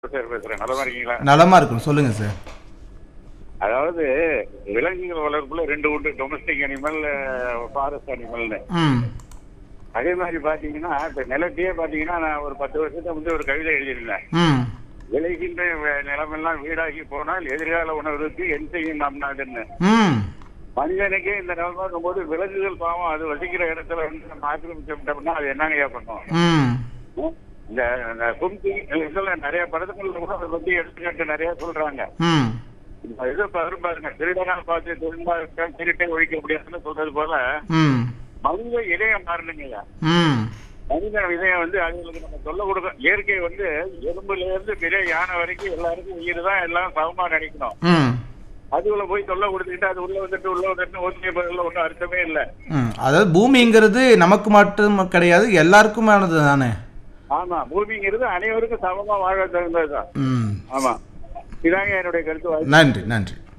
sir பேசுறேன் நலமா இருக்கீங்களா நலமா இருக்கும் சொல்லுங்க சார் அதாவது விலங்குகள் வளர்ப்புல ரெண்டு உண்டு டொமஸ்டிக் அனிமல் ஃபாரஸ்ட் அனிமல்னு ம் அதே மாதிரி பாத்தீங்கன்னா இப்ப நிலத்தையே பாத்தீங்கன்னா நான் ஒரு பத்து வருஷத்துக்கு வந்து ஒரு கவிதை எழுதியிருந்தேன் ம் விளைகின்ற வே- நிலமெல்லாம் வீடாகி போனால் எதிர்கால உணர்வுக்கு என் செய்யும் நாம் நாடுன்னு ம் மனிதனுக்கே இந்த நிலைமை போது விலங்குகள் பாவம் அது வசிக்கிற இடத்துல வந்து நம்ம ஆக்கிரமிச்சோம்னா அது என்னங்கய்யா பண்ணும் ம் இந்த இந்த கும்கி இதுல நிறைய படத்துக்குள்ள கூட அதை பத்தி எடுத்துக்கிட்டு நிறைய சொல்றாங்க ம் இந்த இது பாரு பாருங்க திருடனா பார்த்து திரும்ப திருட்டை ஒழிக்க முடியாதுன்னு சொல்றது போல ம் மனித இதயம் மாறணுங்கய்யா ம் மனித இதயம் வந்து அதுங்களுக்கு நம்ம சொல்ல கொடுக்க இயற்கை வந்து எறும்புல இருந்து பெரிய யானை வரைக்கும் எல்லாருக்கும் உயிர் தான் எல்லாம் சமமா நினைக்கணும் ம் அதுக்குள்ள போய் தொல்லை கொடுத்துக்கிட்டு அது உள்ள வந்துட்டு உள்ள வந்துட்டு ஓட்டிய பதில ஒன்றும் அர்த்தமே இல்லை ம் அதாவது பூமிங்கிறது நமக்கு மட்டும் கிடையாது எல்லாருக்குமானது தானே ஆமா பூமிங்கிறது அனைவருக்கும் சமமா வாழ தகுந்ததுதான் ம் ஆமா இதாங்க என்னுடைய கருத்து நன்றி நன்றி